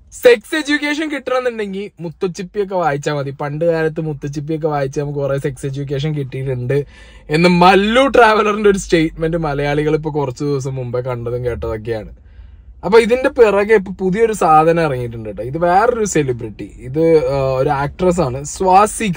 sex education കിട്ടണമെന്നുണ്ടെങ്കിൽ മുത്തച്ചിപ്പിയൊക്കെ വായിച്ചാൽ മതി പണ്ട് കാലത്ത് മുത്തച്ചിപ്പിയൊക്കെ വായിച്ച് നമുക്ക് കുറെ സെക്സ് എഡ്യൂക്കേഷൻ കിട്ടിയിട്ടുണ്ട് എന്ന് മല്ലു ട്രാവലറിന്റെ ഒരു സ്റ്റേറ്റ്മെന്റ് മലയാളികൾ ഇപ്പൊ കുറച്ച് ദിവസം മുമ്പേ കണ്ടതും കേട്ടതൊക്കെയാണ് അപ്പൊ ഇതിന്റെ പിറകെ ഇപ്പൊ പുതിയൊരു സാധനം ഇറങ്ങിയിട്ടുണ്ട് കേട്ടോ ഇത് വേറൊരു സെലിബ്രിറ്റി ഇത് ആ, ഒരു ആക്ട്രസ് ആണ് സ്വാസിക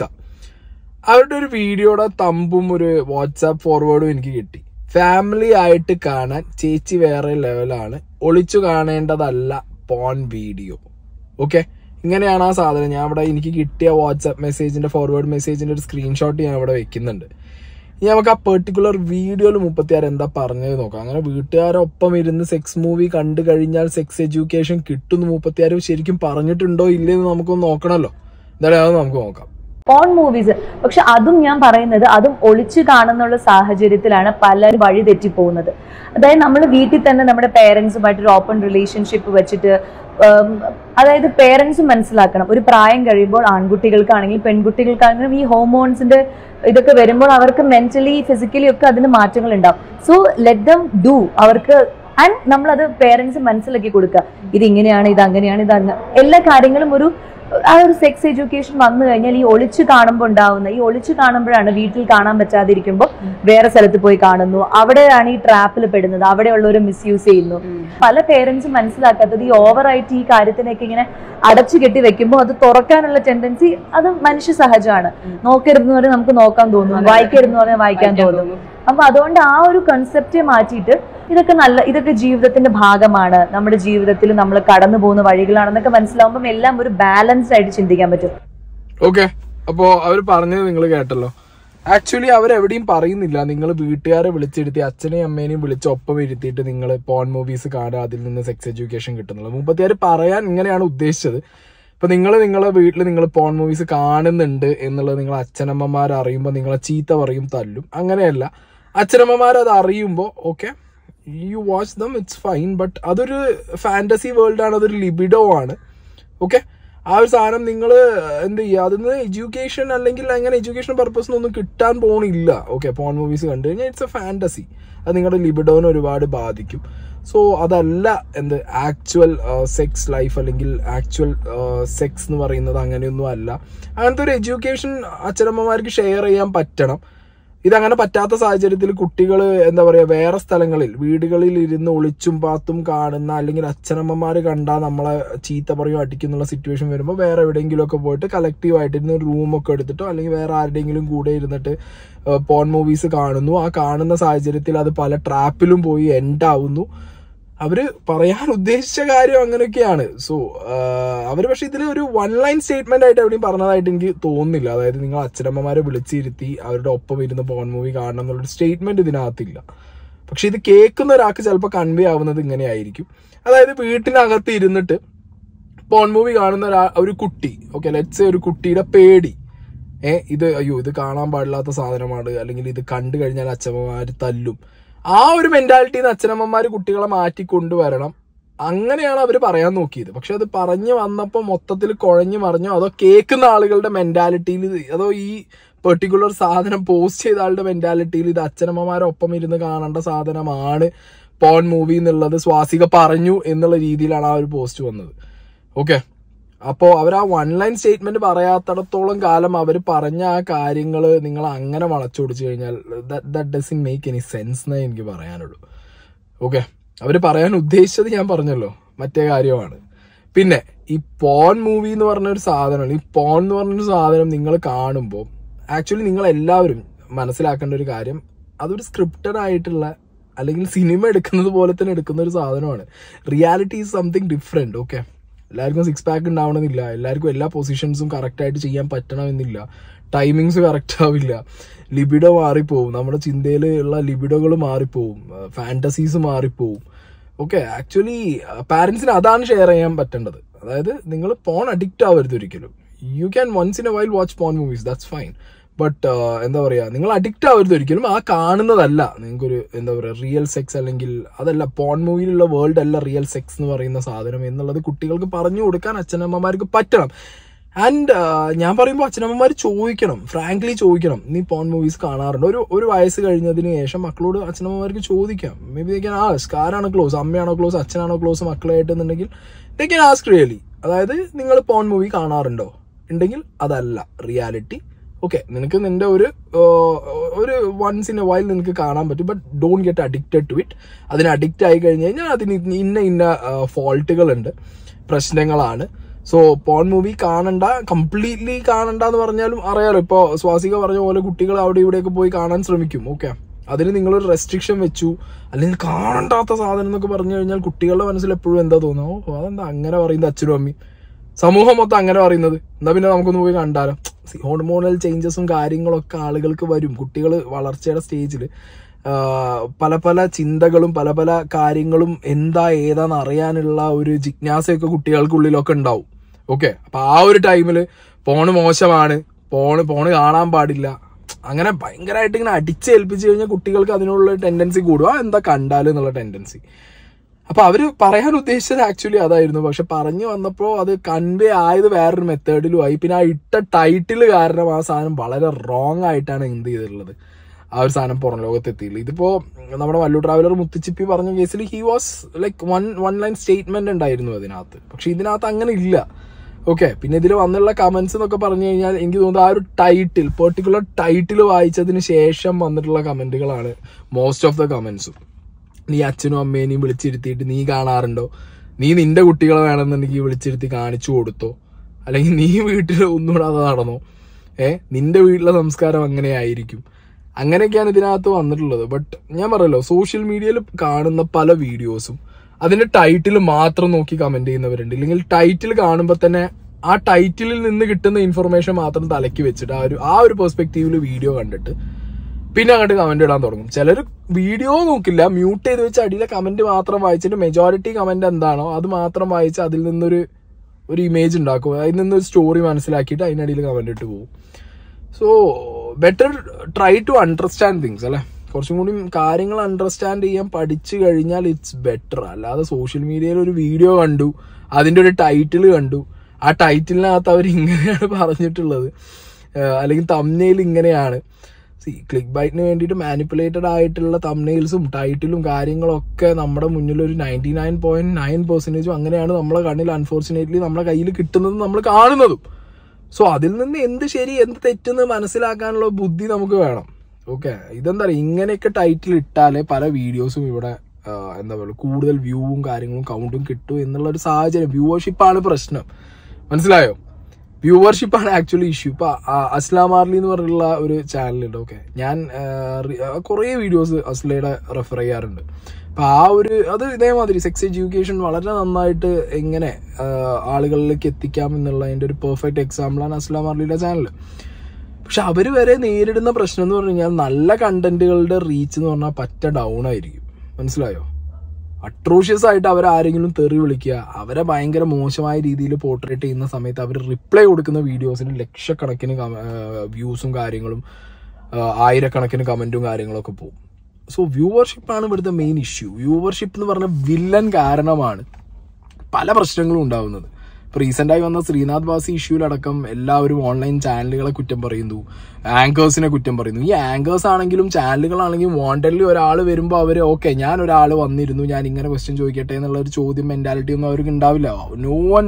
അവരുടെ ഒരു വീഡിയോയുടെ തമ്പും ഒരു വാട്സാപ്പ് ഫോർവേഡും എനിക്ക് കിട്ടി ഫാമിലി ആയിട്ട് കാണാൻ ചേച്ചി വേറെ ലെവലാണ് ഒളിച്ചു കാണേണ്ടതല്ല പോൺ വീഡിയോ ഓക്കെ ഇങ്ങനെയാണ് ആ സാധനം ഞാൻ ഇവിടെ എനിക്ക് കിട്ടിയ വാട്സാപ്പ് മെസ്സേജിന്റെ ഫോർവേഡ് മെസ്സേജിന്റെ ഒരു സ്ക്രീൻഷോട്ട് ഞാൻ ഇവിടെ വെക്കുന്നുണ്ട് ഇനി നമുക്ക് ആ പെർട്ടിക്കുലർ വീഡിയോയിൽ മുപ്പത്തിയാറ് എന്താ പറഞ്ഞത് നോക്കാം അങ്ങനെ വീട്ടുകാരൊപ്പം ഇരുന്ന് സെക്സ് മൂവി കണ്ടു കഴിഞ്ഞാൽ സെക്സ് എഡ്യൂക്കേഷൻ കിട്ടുന്നു മുപ്പത്തിയാറ് ശരിക്കും പറഞ്ഞിട്ടുണ്ടോ ഇല്ലെന്ന് നമുക്കൊന്ന് നോക്കണമല്ലോ എന്തായാലും അത് നമുക്ക് നോക്കാം പോൺ മൂവീസ് പക്ഷെ അതും ഞാൻ പറയുന്നത് അതും ഒളിച്ചു കാണുന്നുള്ള സാഹചര്യത്തിലാണ് പലരും വഴി തെറ്റിപ്പോകുന്നത് അതായത് നമ്മൾ വീട്ടിൽ തന്നെ നമ്മുടെ പേരൻസുമായിട്ട് ഒരു ഓപ്പൺ റിലേഷൻഷിപ്പ് വെച്ചിട്ട് ഉം, അതായത് പേരൻസ് മനസ്സിലാക്കണം ഒരു പ്രായം കഴിയുമ്പോൾ ആൺകുട്ടികൾക്കാണെങ്കിൽ പെൺകുട്ടികൾക്കാണെങ്കിലും ഈ ഹോർമോൺസിന്റെ ഇതൊക്കെ വരുമ്പോൾ അവർക്ക് മെന്റലി ഫിസിക്കലി ഒക്കെ അതിന് മാറ്റങ്ങൾ ഉണ്ടാവും സോ ലെറ്റ് ദം ഡു അവർക്ക് ആൻഡ് നമ്മളത് പേരൻസ് മനസ്സിലാക്കി കൊടുക്കുക ഇത് ഇങ്ങനെയാണ് ഇത് അങ്ങനെയാണ് ഇത് അങ്ങ് എല്ലാ കാര്യങ്ങളും ഒരു ആ ഒരു സെക്സ് എഡ്യൂക്കേഷൻ വന്നു കഴിഞ്ഞാൽ ഈ ഒളിച്ചു കാണുമ്പോൾ ഉണ്ടാവുന്ന ഈ ഒളിച്ചു കാണുമ്പോഴാണ് വീട്ടിൽ കാണാൻ പറ്റാതിരിക്കുമ്പോൾ വേറെ സ്ഥലത്ത് പോയി കാണുന്നു അവിടെയാണ് ഈ ട്രാപ്പിൽ പെടുന്നത് അവിടെയുള്ളവർ മിസ്യൂസ് ചെയ്യുന്നു പല പേരൻസും മനസ്സിലാക്കാത്തത് ഈ ഓവറായിട്ട് ഈ കാര്യത്തിനൊക്കെ ഇങ്ങനെ അടച്ചു കെട്ടി വെക്കുമ്പോൾ അത് തുറക്കാനുള്ള ടെൻഡൻസി അത് മനുഷ്യ സഹജമാണ് നോക്കരുതെന്ന് പറഞ്ഞാൽ നമുക്ക് നോക്കാൻ തോന്നും വായിക്കരുതെന്ന് പറഞ്ഞാൽ വായിക്കാൻ തോന്നും അപ്പൊ അതുകൊണ്ട് ആ ഒരു കൺസെപ്റ്റ് മാറ്റിയിട്ട് ഇതൊക്കെ നല്ല ഇതൊക്കെ ജീവിതത്തിന്റെ ഭാഗമാണ് നമ്മുടെ ജീവിതത്തിൽ നമ്മൾ കടന്നു പോകുന്ന വഴികളാണെന്നൊക്കെ മനസ്സിലാവുമ്പോൾ എല്ലാം ഒരു ബാലൻസ്ഡ് ആയിട്ട് ചിന്തിക്കാൻ പറ്റും ഓക്കെ അപ്പോ അവർ പറഞ്ഞത് നിങ്ങൾ കേട്ടല്ലോ ആക്ച്വലി അവരെവിടെയും പറയുന്നില്ല നിങ്ങൾ വീട്ടുകാരെ വിളിച്ചിരുത്തി അച്ഛനെയും അമ്മേനെയും വിളിച്ച് ഒപ്പം ഇരുത്തിയിട്ട് നിങ്ങൾ പോൺ മൂവീസ് കാണുക അതിൽ നിന്ന് സെക്സ് എഡ്യൂക്കേഷൻ കിട്ടുന്നുള്ളത് മുപ്പത്തിയാറ് പറയാൻ ഇങ്ങനെയാണ് ഉദ്ദേശിച്ചത് ഇപ്പൊ നിങ്ങൾ നിങ്ങളെ വീട്ടിൽ നിങ്ങൾ പോൺ മൂവീസ് കാണുന്നുണ്ട് എന്നുള്ളത് നിങ്ങൾ അച്ഛനമ്മമാർ അറിയുമ്പോൾ നിങ്ങളെ ചീത്ത പറയും തല്ലും അങ്ങനെയല്ല അച്ഛനമ്മമാർ അത് അറിയുമ്പോൾ okay you watch them it's fine but അതൊരു ഫാന്റസി വേൾഡ് ആണ് അതൊരു ലിബിഡോ ആണ് ഓക്കെ ആ ഒരു സാധനം നിങ്ങൾ എന്ത് ചെയ്യുക അതിന് എഡ്യൂക്കേഷൻ അല്ലെങ്കിൽ അങ്ങനെ എഡ്യൂക്കേഷൻ പർപ്പസിനൊന്നും കിട്ടാൻ പോണില്ല ഓക്കെ പോൺ മൂവീസ് കണ്ടു കഴിഞ്ഞാൽ ഇറ്റ്സ് എ ഫാന്റസി അത് നിങ്ങളുടെ ലിബിഡോനെ ഒരുപാട് ബാധിക്കും സോ അതല്ല എന്ത് ആക്ച്വൽ സെക്സ് ലൈഫ് അല്ലെങ്കിൽ ആക്ച്വൽ സെക്സ് എന്ന് പറയുന്നത് അങ്ങനെയൊന്നും അല്ല അങ്ങനത്തെ ഒരു എഡ്യൂക്കേഷൻ അച്ഛനമ്മമാർക്ക് ഷെയർ ചെയ്യാൻ പറ്റണം ഇതങ്ങനെ പറ്റാത്ത സാഹചര്യത്തിൽ കുട്ടികൾ എന്താ പറയാ വേറെ സ്ഥലങ്ങളിൽ വീടുകളിൽ ഇരുന്ന് ഒളിച്ചും പാത്തും കാണുന്ന അല്ലെങ്കിൽ അച്ഛനമ്മമാര് കണ്ടാൽ നമ്മളെ ചീത്ത പറയും അടിക്കുന്നുള്ള സിറ്റുവേഷൻ വരുമ്പോൾ വേറെ എവിടെയെങ്കിലും ഒക്കെ പോയിട്ട് കളക്റ്റീവ് ആയിട്ട് ഇരുന്ന് റൂമൊക്കെ എടുത്തിട്ടോ അല്ലെങ്കിൽ വേറെ ആരുടെയെങ്കിലും കൂടെ ഇരുന്നിട്ട് പോൺ മൂവീസ് കാണുന്നു ആ കാണുന്ന സാഹചര്യത്തിൽ അത് പല ട്രാപ്പിലും പോയി എൻഡ് ആവുന്നു അവര് പറയാൻ ഉദ്ദേശിച്ച കാര്യം അങ്ങനെയൊക്കെയാണ് സോ അവര് പക്ഷെ ഇതിൽ ഒരു വൺ ലൈൻ സ്റ്റേറ്റ്മെന്റ് ആയിട്ട് എവിടെയും പറഞ്ഞതായിട്ട് എനിക്ക് തോന്നുന്നില്ല അതായത് നിങ്ങൾ അച്ഛനമ്മമാരെ വിളിച്ചിരുത്തി അവരുടെ ഒപ്പം ഇരുന്ന് പോൺ മൂവി കാണണം എന്നുള്ളൊരു സ്റ്റേറ്റ്മെന്റ് ഇതിനകത്തില്ല പക്ഷെ ഇത് കേൾക്കുന്ന ഒരാൾക്ക് ചിലപ്പോൾ കൺവേ ആവുന്നത് ഇങ്ങനെയായിരിക്കും അതായത് വീട്ടിനകത്ത് ഇരുന്നിട്ട് പോൺ മൂവി കാണുന്ന ഒരാ- ഒരു കുട്ടി ഓക്കെ ലെറ്റ്സ് ഒരു കുട്ടിയുടെ പേടി ഏ ഇത് അയ്യോ ഇത് കാണാൻ പാടില്ലാത്ത സാധനമാണ് അല്ലെങ്കിൽ ഇത് കണ്ടു കഴിഞ്ഞാൽ അച്ഛമ്മമാര് തല്ലും ആ ഒരു മെന്റാലിറ്റിന്ന് അച്ഛനമ്മമാര് കുട്ടികളെ മാറ്റി കൊണ്ടുവരണം അങ്ങനെയാണ് അവർ പറയാൻ നോക്കിയത് പക്ഷെ അത് പറഞ്ഞു വന്നപ്പോ മൊത്തത്തിൽ കുഴഞ്ഞു മറിഞ്ഞോ അതോ കേൾക്കുന്ന ആളുകളുടെ മെന്റാലിറ്റിയിൽ അതോ ഈ പെർട്ടിക്കുലർ സാധനം പോസ്റ്റ് ചെയ്ത ആളുടെ മെന്റാലിറ്റിയിൽ ഇത് അച്ഛനമ്മമാരൊപ്പം ഇരുന്ന് കാണേണ്ട സാധനമാണ് പോൺ മൂവി എന്നുള്ളത് സ്വാസിക പറഞ്ഞു എന്നുള്ള രീതിയിലാണ് ആ ഒരു പോസ്റ്റ് വന്നത് ഓക്കെ അപ്പോ അവർ ആ വൺ ലൈൻ സ്റ്റേറ്റ്മെന്റ് പറയാത്തിടത്തോളം കാലം അവർ പറഞ്ഞ ആ കാര്യങ്ങൾ നിങ്ങൾ അങ്ങനെ വളച്ചൊടിച്ചു കഴിഞ്ഞാൽ that doesn't make any sense എന്നേ എനിക്ക് പറയാനുള്ളൂ ഓക്കെ അവർ പറയാൻ ഉദ്ദേശിച്ചത് ഞാൻ പറഞ്ഞല്ലോ മറ്റേ കാര്യമാണ് പിന്നെ ഈ പോൺ മൂവി എന്ന് പറഞ്ഞ ഒരു സാധനമാണ് ഈ പോൺ എന്ന് പറഞ്ഞൊരു സാധനം നിങ്ങൾ കാണുമ്പോൾ ആക്ച്വലി നിങ്ങൾ എല്ലാവരും മനസ്സിലാക്കേണ്ട ഒരു കാര്യം അതൊരു സ്ക്രിപ്റ്റഡ് ആയിട്ടുള്ള അല്ലെങ്കിൽ സിനിമ എടുക്കുന്നത് പോലെ തന്നെ എടുക്കുന്ന ഒരു സാധനമാണ് reality is something different okay എല്ലാവർക്കും സിക്സ് പാക്ക് ഉണ്ടാവണമെന്നില്ല എല്ലാവർക്കും എല്ലാ പൊസിഷൻസും കറക്റ്റ് ആയിട്ട് ചെയ്യാൻ പറ്റണമെന്നില്ല ടൈമിങ്സ് കറക്റ്റ് ആവില്ല ലിബിഡോ മാറിപ്പോവും നമ്മുടെ ചിന്തയിൽ ഉള്ള ലിബിഡോകൾ മാറിപ്പോവും ഫാന്റസീസ് മാറിപ്പോവും ഓക്കെ ആക്ച്വലി പാരന്റ്സിന് അതാണ് ഷെയർ ചെയ്യാൻ പറ്റേണ്ടത് അതായത് നിങ്ങൾ പോൺ അഡിക്റ്റ് ആവരുത് ഒരിക്കലും you can once in a while watch porn movies that's fine but എന്താ പറയാ നിങ്ങൾ അഡിക്റ്റ് ആവരുത് ഒരിക്കലും ആ കാണുന്നതല്ല നിങ്ങൾക്കൊരു എന്താ പറയാ റിയൽ സെക്സ് അല്ലെങ്കിൽ അതല്ല പോൺ മൂവിയിലുള്ള വേൾഡ് അല്ല റിയൽ സെക്സ് എന്ന് പറയുന്ന സാധനം എന്നുള്ളത് കുട്ടികൾക്ക് പറഞ്ഞു കൊടുക്കാൻ അച്ഛനമ്മമാർക്ക് പറ്റണം ആൻഡ് ഞാൻ പറയുമ്പോൾ അച്ഛനമ്മമാർ ചോദിക്കണം ഫ്രാങ്ക്ലി ചോദിക്കണം നീ പോൺ മൂവീസ് കാണാറുണ്ട് ഒരു ഒരു വയസ്സ് കഴിഞ്ഞതിന് ശേഷം മക്കളോട് അച്ഛനമ്മമാർക്ക് ചോദിക്കാം maybe they can ask ആരാണ് ക്ലോസ് അമ്മയാണോ ക്ലോസ് അച്ഛനാണോ ക്ലോസ് മക്കളായിട്ട് എന്നുണ്ടെങ്കിൽ ദേ ക്യാൻ ആസ്ക് റിയലി അതായത് നിങ്ങൾ പോൺ മൂവി കാണാറുണ്ടോ ഉണ്ടെങ്കിൽ അതല്ല റിയാലിറ്റി ഓക്കെ നിനക്ക് നിന്റെ ഒരു ആ, ഒരു വൺസ് ഇൻ എ വൈൽ നിനക്ക് കാണാൻ പറ്റും but don't get addicted to it അതിന് അഡിക്റ്റ് ആയി കഴിഞ്ഞ് കഴിഞ്ഞാൽ അതിന് ഇന്ന ഇന്ന ഫോൾട്ടുകളുണ്ട് പ്രശ്നങ്ങളാണ് സോ പോൺ മൂവി കാണണ്ട കംപ്ലീറ്റ്ലി കാണണ്ട എന്ന് പറഞ്ഞാലും അറിയാലോ ഇപ്പൊ സ്വാസിക പറഞ്ഞ പോലെ കുട്ടികൾ അവിടെ ഇവിടെയൊക്കെ പോയി കാണാൻ ശ്രമിക്കും ഓക്കെ അതിന് നിങ്ങളൊരു റെസ്ട്രിക്ഷൻ വെച്ചു അല്ലെങ്കിൽ കാണണ്ടാത്ത സാധനം എന്നൊക്കെ പറഞ്ഞു കഴിഞ്ഞാൽ കുട്ടികളുടെ മനസ്സിൽ എപ്പോഴും എന്താ തോന്നുക ഓ അതെന്താ അങ്ങനെ പറയുന്നത് അച്ഛനും അമ്മയും സമൂഹം മൊത്തം അങ്ങനെ പറയുന്നത് എന്നാ പിന്നെ നമുക്കൊന്ന് പോയി കണ്ടാലോ ഹോർമോണൽ ചേഞ്ചസും കാര്യങ്ങളൊക്കെ ആളുകൾക്ക് വരും കുട്ടികൾ വളർച്ചയുടെ സ്റ്റേജിൽ പല പല ചിന്തകളും പല പല കാര്യങ്ങളും എന്താ ഏതാന്ന് അറിയാനുള്ള ഒരു ജിജ്ഞാസയൊക്കെ കുട്ടികൾക്കുള്ളിലൊക്കെ ഉണ്ടാവും ഓക്കെ അപ്പൊ ആ ഒരു ടൈമില് ഫോണ് മോശമാണ് ഫോണ് ഫോണ് കാണാൻ പാടില്ല അങ്ങനെ ഭയങ്കരമായിട്ട് ഇങ്ങനെ അടിച്ചേൽപ്പിച്ചു കഴിഞ്ഞാൽ കുട്ടികൾക്ക് അതിനുള്ള ടെൻഡൻസി കൂടുക എന്താ കണ്ടാലും എന്നുള്ള ടെൻഡൻസി അപ്പൊ അവര് പറയാൻ ഉദ്ദേശിച്ചത് ആക്ച്വലി അതായിരുന്നു പക്ഷെ പറഞ്ഞു വന്നപ്പോ അത് കൺവേ ആയത് വേറൊരു മെത്തേഡിലും ആയി പിന്നെ ആ ഇട്ട ടൈറ്റിൽ കാരണം ആ സാധനം വളരെ റോങ് ആയിട്ടാണ് എന്ത് ചെയ്തിട്ടുള്ളത് ആ ഒരു സാധനം പുറം ലോകത്തെത്തിയില്ല ഇതിപ്പോ നമ്മുടെ വല്ലു ട്രാവലർ മുത്തിച്ചിപ്പി പറഞ്ഞ കേസിൽ he was like one one line statement ഉണ്ടായിരുന്നു അതിനകത്ത് പക്ഷെ ഇതിനകത്ത് അങ്ങനെ ഇല്ല ഓക്കെ പിന്നെ ഇതിൽ വന്നുള്ള കമന്റ്സ് എന്നൊക്കെ പറഞ്ഞു കഴിഞ്ഞാൽ എനിക്ക് തോന്നുന്നത് ആ ഒരു ടൈറ്റിൽ പെർട്ടിക്കുലർ ടൈറ്റിൽ വായിച്ചതിന് ശേഷം വന്നിട്ടുള്ള കമന്റുകളാണ് മോസ്റ്റ് ഓഫ് ദ കമന്റ്സും നീ അച്ഛനും അമ്മേനെയും വിളിച്ചിരുത്തിയിട്ട് നീ കാണാറുണ്ടോ നീ നിന്റെ കുട്ടികളെ വേണമെന്നുണ്ടെങ്കിൽ വിളിച്ചിരുത്തി കാണിച്ചു കൊടുത്തോ അല്ലെങ്കിൽ നീ വീട്ടിൽ ഒന്നുകൂടാതെ നടന്നോ ഏ നിന്റെ വീട്ടിലെ സംസ്കാരം അങ്ങനെയായിരിക്കും അങ്ങനെയൊക്കെയാണ് ഇതിനകത്ത് വന്നിട്ടുള്ളത് ബട്ട് ഞാൻ പറയല്ലോ സോഷ്യൽ മീഡിയയിൽ കാണുന്ന പല വീഡിയോസും അതിന്റെ ടൈറ്റിൽ മാത്രം നോക്കി കമന്റ് ചെയ്യുന്നവരുണ്ട് ഇല്ലെങ്കിൽ ടൈറ്റിൽ കാണുമ്പോൾ തന്നെ ആ ടൈറ്റിലിൽ നിന്ന് കിട്ടുന്ന ഇൻഫർമേഷൻ മാത്രം തലയ്ക്ക് വെച്ചിട്ട് ആ ഒരു ആ ഒരു പെർസ്പെക്റ്റീവിൽ വീഡിയോ കണ്ടിട്ട് പിന്നെ അങ്ങോട്ട് കമന്റ് ഇടാൻ തുടങ്ങും ചിലർ വീഡിയോ നോക്കില്ല മ്യൂട്ട് ചെയ്ത് വെച്ച് അടിയിലെ കമന്റ് മാത്രം വായിച്ചിട്ട് മെജോറിറ്റി കമന്റ് എന്താണോ അത് മാത്രം വായിച്ച് അതിൽ നിന്നൊരു ഒരു ഇമേജ് ഉണ്ടാക്കും അതിൽ നിന്നൊരു സ്റ്റോറി മനസ്സിലാക്കിയിട്ട് അതിനടിയിൽ കമന്റ് ഇട്ട് പോകും so better try to understand things അല്ലെ കുറച്ചും കൂടി കാര്യങ്ങൾ അണ്ടർസ്റ്റാൻഡ് ചെയ്യാൻ പഠിച്ചു കഴിഞ്ഞാൽ ഇറ്റ്സ് ബെറ്റർ അല്ലാതെ സോഷ്യൽ മീഡിയയിൽ ഒരു വീഡിയോ കണ്ടു അതിന്റെ ഒരു ടൈറ്റിൽ കണ്ടു ആ ടൈറ്റിലിനകത്ത് അവർ ഇങ്ങനെയാണ് പറഞ്ഞിട്ടുള്ളത് ഏഹ് അല്ലെങ്കിൽ തമ്നയിൽ ഇങ്ങനെയാണ് സി ക്ലിക്ക് ബൈറ്റിന് വേണ്ടിയിട്ട് മാനിപ്പുലേറ്റഡ് ആയിട്ടുള്ള തമ്നെയിൽസും ടൈറ്റിലും കാര്യങ്ങളൊക്കെ നമ്മുടെ മുന്നിൽ ഒരു നയൻറ്റി നയൻ പോയിന്റ് നയൻ പെർസെന്റേജും അങ്ങനെയാണ് നമ്മളെ കണ്ണിൽ അൺഫോർച്ചുനേറ്റ്ലി നമ്മുടെ കയ്യിൽ കിട്ടുന്നതും നമ്മൾ കാണുന്നതും സോ അതിൽ നിന്ന് എന്ത് ശരി എന്ത് തെറ്റെന്ന് മനസ്സിലാക്കാനുള്ള ബുദ്ധി നമുക്ക് വേണം ഓക്കെ ഇതെന്താ പറയുക ഇങ്ങനെയൊക്കെ ടൈറ്റിൽ ഇട്ടാലേ പല വീഡിയോസും ഇവിടെ ആ, എന്താ പറയുക കൂടുതൽ വ്യൂവും കാര്യങ്ങളും കൗണ്ടും കിട്ടും എന്നുള്ള ഒരു സാഹചര്യം വ്യൂവർഷിപ്പാണ് പ്രശ്നം മനസ്സിലായോ വ്യൂവർഷിപ്പ് ആണ് ആക്ച്വലി ഇഷ്യൂ ഇപ്പൊ ആ- അസ്ലാം ആർലി എന്ന് പറഞ്ഞിട്ടുള്ള ഒരു ചാനലുണ്ട് ഓക്കെ ഞാൻ കുറേ വീഡിയോസ് അസ്ലയുടെ റെഫർ ചെയ്യാറുണ്ട് അപ്പൊ ആ ഒരു അത് ഇതേമാതിരി സെക്സ് എഡ്യൂക്കേഷൻ വളരെ നന്നായിട്ട് എങ്ങനെ ആ, ആളുകളിലേക്ക് എത്തിക്കാം എന്നുള്ളതിന്റെ ഒരു പെർഫെക്റ്റ് എക്സാമ്പിളാണ് അസ്ലാം ആർലിയുടെ ചാനൽ പക്ഷെ അവര് വരെ നേരിടുന്ന പ്രശ്നം എന്ന് പറഞ്ഞു കഴിഞ്ഞാൽ നല്ല കണ്ടന്റുകളുടെ റീച്ച് എന്ന് പറഞ്ഞാൽ പറ്റ ഡൗൺ ആയിരിക്കും മനസ്സിലായോ അട്രോഷ്യസ് ആയിട്ട് അവർ ആരെങ്കിലും തെറി വിളിക്കുക അവരെ ഭയങ്കര മോശമായ രീതിയിൽ പോർട്രേറ്റ് ചെയ്യുന്ന സമയത്ത് അവർ റിപ്ലൈ കൊടുക്കുന്ന വീഡിയോസിന് ലക്ഷക്കണക്കിന് വ്യൂസും കാര്യങ്ങളും ആ, ആയിരക്കണക്കിന് കമന്റും കാര്യങ്ങളൊക്കെ പോകും സോ വ്യൂവർഷിപ്പാണ് ഇവിടുത്തെ മെയിൻ ഇഷ്യൂ വ്യൂവർഷിപ്പ് എന്ന് പറഞ്ഞ വില്ലൻ കാരണമാണ് പല പ്രശ്നങ്ങളും ഉണ്ടാവുന്നത് ഇപ്പൊ റീസെന്റ് ആയി വന്ന ശ്രീനാഥ് ബാസി ഇഷ്യൂലടക്കം എല്ലാവരും ഓൺലൈൻ ചാനലുകളെ കുറ്റം പറയുന്നു ആങ്കേഴ്സിനെ കുറ്റം പറയുന്നു ഈ ആങ്കേഴ്സ് ആണെങ്കിലും ചാനലുകളാണെങ്കിലും വാണ്ടഡ്ലി ഒരാൾ വരുമ്പോൾ അവർ ഓക്കെ ഞാൻ ഒരാൾ വന്നിരുന്നു ഞാൻ ഇങ്ങനെ ക്വസ്റ്റ്യൻ ചോദിക്കട്ടെ എന്നുള്ള ഒരു ചോദ്യം മെന്റാലിറ്റി ഒന്നും അവർക്ക് ഉണ്ടാവില്ല നോ വൺ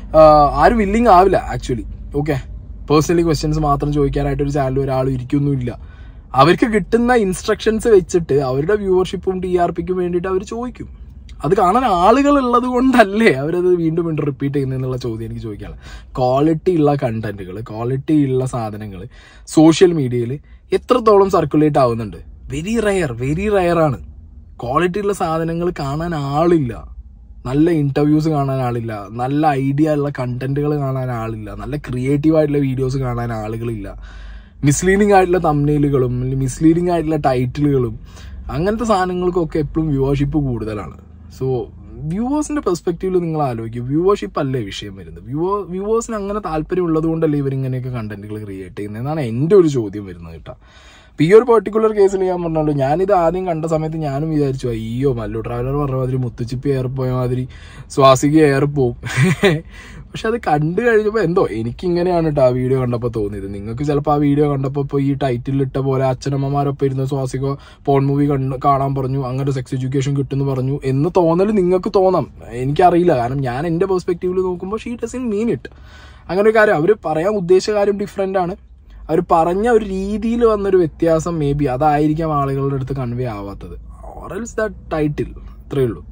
ആരും വില്ലിങ് ആവില്ല ആക്ച്വലി ഓക്കെ പേഴ്സണലി ക്വസ്റ്റ്യൻസ് മാത്രം ചോദിക്കാനായിട്ട് ഒരു ചാനൽ ഒരാൾ ഇരിക്കൊന്നുമില്ല അവർക്ക് കിട്ടുന്ന ഇൻസ്ട്രക്ഷൻസ് വെച്ചിട്ട് അവരുടെ വ്യൂവർഷിപ്പും ടി ആർ പിക്കും വേണ്ടിയിട്ട് അവർ ചോദിക്കും അത് കാണാൻ ആളുകൾ ഉള്ളത് കൊണ്ടല്ലേ അവരത് വീണ്ടും വീണ്ടും റിപ്പീറ്റ് ചെയ്യുന്നതെന്നുള്ള ചോദ്യം എനിക്ക് ചോദിക്കാനുള്ള ക്വാളിറ്റി ഉള്ള കണ്ടന്റുകൾ ക്വാളിറ്റി ഉള്ള സാധനങ്ങൾ സോഷ്യൽ മീഡിയയിൽ എത്രത്തോളം സർക്കുലേറ്റ് ആവുന്നുണ്ട് വെരി റയർ വെരി റയർ ആണ് ക്വാളിറ്റി ഉള്ള സാധനങ്ങൾ കാണാൻ ആളില്ല നല്ല ഇന്റർവ്യൂസ് കാണാൻ ആളില്ല നല്ല ഐഡിയ ഉള്ള കണ്ടന്റുകൾ കാണാൻ ആളില്ല നല്ല ക്രിയേറ്റീവ് ആയിട്ടുള്ള വീഡിയോസ് കാണാൻ ആളുകളില്ല മിസ്ലീഡിംഗ് ആയിട്ടുള്ള തമ്നയിലുകളും മിസ്ലീഡിംഗ് ആയിട്ടുള്ള ടൈറ്റിലുകളും അങ്ങനത്തെ സാധനങ്ങൾക്കൊക്കെ എപ്പോഴും വ്യൂവർഷിപ്പ് കൂടുതലാണ് സോ വ്യൂവേഴ്സിന്റെ പെർസ്പെക്റ്റീവിൽ നിങ്ങൾ ആലോചിക്കും വ്യൂവർഷിപ്പ് അല്ലേ വിഷയം വരുന്നത് വ്യൂവർ വ്യൂവേഴ്സിന് അങ്ങനെ താല്പര്യം ഉള്ളത് കൊണ്ടല്ലേ ഇവർ ഇങ്ങനെയൊക്കെ കണ്ടന്റുകൾ ക്രിയേറ്റ് ചെയ്യുന്നത് എന്നാണ് എൻ്റെ ഒരു ചോദ്യം വരുന്നത് കേട്ടോ ഇപ്പൊ ഈ ഒരു പെർട്ടിക്കുലർ കേസിൽ ഞാൻ പറഞ്ഞല്ലോ ഞാനിത് ആദ്യം കണ്ട സമയത്ത് ഞാനും വിചാരിച്ചു അയ്യോ മല്ലു ട്രാവലർ പറഞ്ഞ മാതിരി മുത്തുച്ചിപ്പി എയർ പോയ മാതിരി സ്വാസിക എയർ പോവും പക്ഷെ അത് കണ്ടു കഴിഞ്ഞപ്പോൾ എന്തോ എനിക്ക് ഇങ്ങനെയാണ് കേട്ടോ ആ വീഡിയോ കണ്ടപ്പോൾ തോന്നിയത് നിങ്ങൾക്ക് ചിലപ്പോൾ ആ വീഡിയോ കണ്ടപ്പോൾ ഇപ്പോൾ ഈ ടൈറ്റിൽ ഇട്ട പോലെ അച്ഛനമ്മമാരൊപ്പം ഇരുന്ന് സ്വാസിക പോൺ മൂവി കണ്ട് കാണാൻ പറഞ്ഞു അങ്ങനെ സെക്സ് എഡ്യൂക്കേഷൻ കിട്ടുമെന്ന് പറഞ്ഞു എന്ന് തോന്നൽ നിങ്ങൾക്ക് തോന്നാം എനിക്കറിയില്ല കാരണം ഞാൻ എൻ്റെ പെർസ്പെക്റ്റീവിൽ നോക്കുമ്പോൾ ഷീ ഡസൻ മീൻ ഇറ്റ് അങ്ങനെ ഒരു കാര്യം അവർ പറയാൻ ഉദ്ദേശിച്ച കാര്യം ഡിഫറെൻ്റ് ആണ് അവർ പറഞ്ഞ ഒരു രീതിയിൽ വന്നൊരു വ്യത്യാസം മേ ബി അതായിരിക്കാം ആളുകളുടെ അടുത്ത് കൺവേ ആവാത്തത് ഓറൽസ് ദ ടൈറ്റിൽ അത്രയേ ഉള്ളൂ